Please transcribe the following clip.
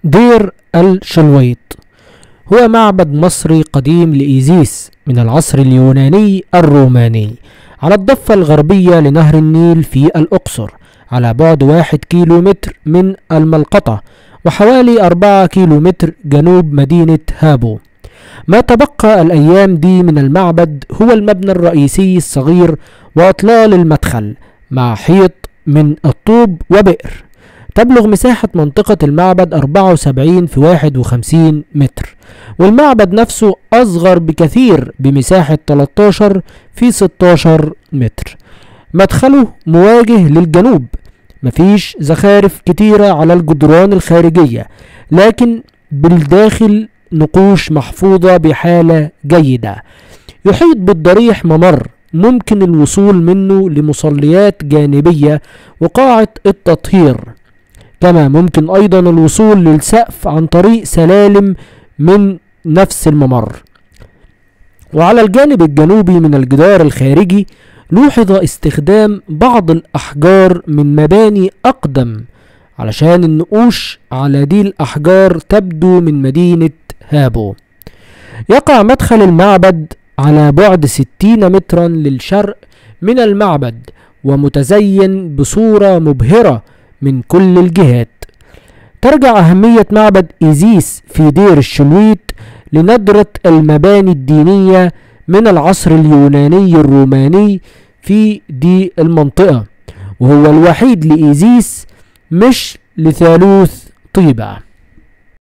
دير الشلويط هو معبد مصري قديم لإيزيس من العصر اليوناني الروماني على الضفة الغربية لنهر النيل في الأقصر على بعد واحد كيلو متر من الملقطة وحوالي أربعة كيلو متر جنوب مدينة هابو ما تبقى الأيام دي من المعبد هو المبنى الرئيسي الصغير وأطلال المدخل مع حيط من الطوب وبئر تبلغ مساحة منطقة المعبد 74 في 51 متر والمعبد نفسه أصغر بكثير بمساحة 13 في 16 متر مدخله مواجه للجنوب مفيش زخارف كتيرة على الجدران الخارجية لكن بالداخل نقوش محفوظة بحالة جيدة يحيط بالضريح ممر ممكن الوصول منه لمصليات جانبية وقاعة التطهير كما ممكن أيضا الوصول للسقف عن طريق سلالم من نفس الممر وعلى الجانب الجنوبي من الجدار الخارجي لوحظ استخدام بعض الأحجار من مباني أقدم علشان النقوش على دي الأحجار تبدو من مدينة هابو يقع مدخل المعبد على بعد ستين مترا للشرق من المعبد ومتزين بصورة مبهرة من كل الجهات ترجع أهمية معبد إيزيس في دير الشلويت لندرة المباني الدينية من العصر اليوناني الروماني في دي المنطقة وهو الوحيد لإيزيس مش لثالوث طيبة